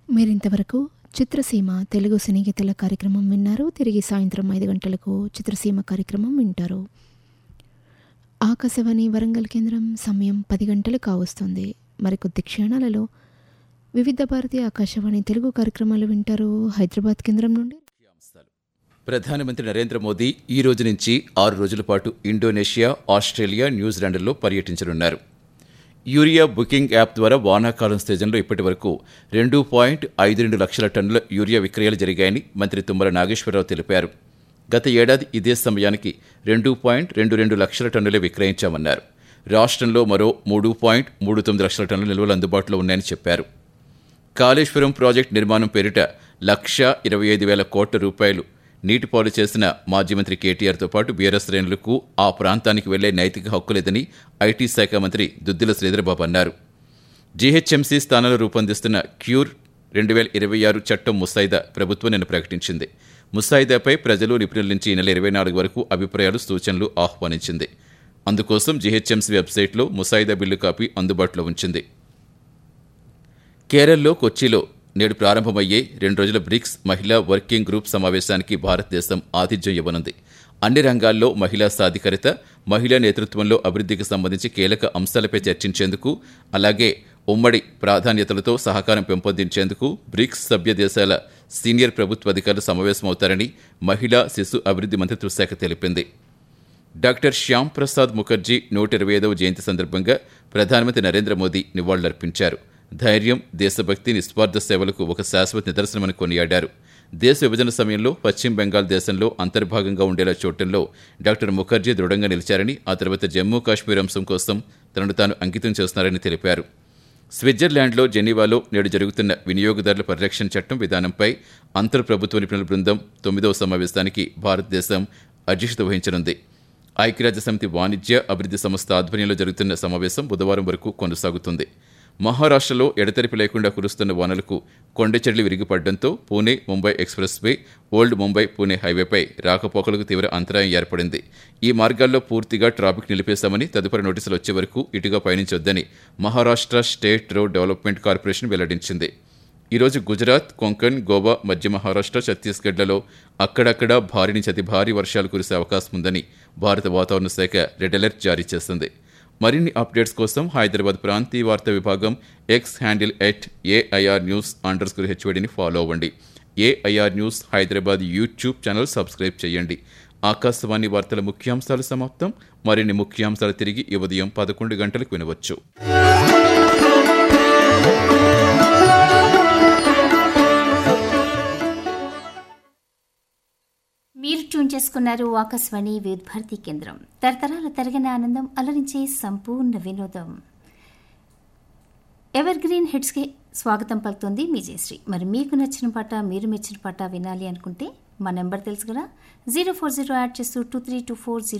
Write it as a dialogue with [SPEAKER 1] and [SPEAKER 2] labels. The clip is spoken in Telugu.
[SPEAKER 1] మీరింతవరకు చిత్రసీమ తెలుగు సినీ గీతల కార్యక్రమం విన్నారు తిరిగి సాయంత్రం ఐదు గంటలకు చిత్రసీమ కార్యక్రమం వింటారు ఆకాశవాణి వరంగల్ కేంద్రం సమయం పది గంటలు కావస్తుంది మరికొద్ది క్షణాలలో వివిధ భారతీయ ఆకాశవాణి తెలుగు కార్యక్రమాలు వింటారు హైదరాబాద్ కేంద్రం నుండి
[SPEAKER 2] ప్రధానమంత్రి నరేంద్ర మోదీ ఈ రోజు నుంచి ఆరు రోజుల పాటు ఇండోనేషియా ఆస్ట్రేలియా న్యూజిలాండ్లో పర్యటించనున్నారు యూరియా బుకింగ్ యాప్ ద్వారా వానాకాలం సీజన్లో ఇప్పటి వరకు రెండు పాయింట్ ఐదు రెండు లక్షల టన్నుల యూరియా విక్రయాలు జరిగాయని మంత్రి తుమ్మల నాగేశ్వరరావు తెలిపారు గత ఏడాది ఇదే సమయానికి రెండు పాయింట్ రెండు రెండు లక్షల టన్నులే విక్రయించామన్నారు రాష్ట్రంలో మరో మూడు పాయింట్ మూడు తొమ్మిది లక్షల టన్నుల నిల్వలు అందుబాటులో ఉన్నాయని చెప్పారు కాళేశ్వరం ప్రాజెక్టు నిర్మాణం పేరిట లక్ష ఇరవై ఐదు వేల కోట్ల రూపాయలు నీటిపాలు చేసిన మాజీ మంత్రి కేటీఆర్తో పాటు బీఆర్ఎస్ శ్రేణులకు ఆ ప్రాంతానికి వెళ్లే నైతిక హక్కు లేదని ఐటీ శాఖ మంత్రి దుద్దిల శ్రీధరబాబు అన్నారు జీహెచ్ఎంసీ స్థానంలో రూపొందిస్తున్న క్యూర్ రెండు వేల ఇరవై ఆరు చట్టం ముసాయిదా ప్రభుత్వం నిన్న ప్రకటించింది ముసాయిదాపై ప్రజలు నిపుణుల నుంచి ఈ నెల ఇరవై నాలుగు వరకు అభిప్రాయాలు సూచనలు ఆహ్వానించింది అందుకోసం జీహెచ్ఎంసీ వెబ్సైట్లో ముసాయిదా బిల్లు కాపీ అందుబాటులో ఉంచింది కేరళలో కొచ్చిలో నేడు ప్రారంభమయ్యే రెండు రోజుల బ్రిక్స్ మహిళా వర్కింగ్ గ్రూప్ సమావేశానికి భారతదేశం ఆతిథ్యం ఇవ్వనుంది అన్ని రంగాల్లో మహిళా సాధికారిత మహిళా నేతృత్వంలో అభివృద్ధికి సంబంధించి కీలక అంశాలపై చర్చించేందుకు అలాగే ఉమ్మడి ప్రాధాన్యతలతో సహకారం పెంపొందించేందుకు బ్రిక్స్ సభ్య దేశాల సీనియర్ ప్రభుత్వ అధికారులు సమావేశమవుతారని మహిళా శిశు అభివృద్ధి మంత్రిత్వ శాఖ తెలిపింది డాక్టర్ శ్యామ్ ప్రసాద్ ముఖర్జీ నూట ఇరవై ఐదవ జయంతి సందర్భంగా ప్రధానమంత్రి నరేంద్ర మోదీ నివాళులర్పించారు ధైర్యం దేశభక్తి నిస్వార్థ సేవలకు ఒక శాశ్వత నిదర్శనమని కొనియాడారు దేశ విభజన సమయంలో పశ్చిమ బెంగాల్ దేశంలో అంతర్భాగంగా ఉండేలా చూడటంలో డాక్టర్ ముఖర్జీ దృఢంగా నిలిచారని ఆ తర్వాత జమ్మూ కాశ్మీర్ అంశం కోసం తనను తాను అంకితం చేస్తున్నారని తెలిపారు స్విట్జర్లాండ్లో జెనీవాలో నేడు జరుగుతున్న వినియోగదారుల పరిరక్షణ చట్టం విధానంపై అంతర్ ప్రభుత్వ నిపుణుల బృందం తొమ్మిదవ సమావేశానికి భారతదేశం అధ్యక్షత వహించనుంది ఐక్యరాజ్య సమితి వాణిజ్య అభివృద్ధి సంస్థ ఆధ్వర్యంలో జరుగుతున్న సమావేశం బుధవారం వరకు కొనసాగుతుంది మహారాష్ట్రలో ఎడతెరిపి లేకుండా కురుస్తున్న వానలకు కొండచెర్లు విరిగిపడడంతో Pune Mumbai expressway old Mumbai Pune హైవేపై రాకపోకలకు తీవ్ర అంతరాయం ఏర్పడింది ఈ మార్గాల్లో పూర్తిగా ట్రాఫిక్ నిలిపేశామని తదుపరి నోటీసులు వచ్చే వరకు ఇటుగా పయనించొద్దని Maharashtra state road development corporation వెల్లడించింది ఈరోజు గుజరాత్ కొంకణ్ గోవా మధ్య మహారాష్ట్ర ఛత్తీస్గఢ్లలో అక్కడక్కడ భారీ నుంచి అతి భారీ వర్షాలు కురిసే అవకాశం ఉందని భారత వాతావరణ శాఖ రెడ్ అలర్ట్ జారీ చేసింది మరిన్ని అప్డేట్స్ కోసం హైదరాబాద్ ప్రాంతీయ వార్తా విభాగం X handle at AIR news underscore హెచ్వడిని ఫాలో అవ్వండి AIR news Hyderabad YouTube channel subscribe చేయండి ఆకాశవాణి వార్తల ముఖ్యాంశాలు సమాప్తం మరిన్ని ముఖ్యాంశాలు తిరిగి ఈ ఉదయం పదకొండు గంటలకు వినవచ్చు
[SPEAKER 3] మీరు ట్యూన్ చేసుకున్నారు ఆకాశవాణి వివిధ భారతి కేంద్రం తరతరాల తరగని ఆనందం అలరించే సంపూర్ణ వినోదం ఎవర్ గ్రీన్ హిట్స్కి స్వాగతం పలుకుతుంది మీ జయశ్రీ మరి మీకు నచ్చిన పాట మీరు మెచ్చిన పాట వినాలి అనుకుంటే మా నెంబర్ తెలుసు కదా జీరో ఫోర్ జీరో యాడ్ చేస్తూ two three two four zero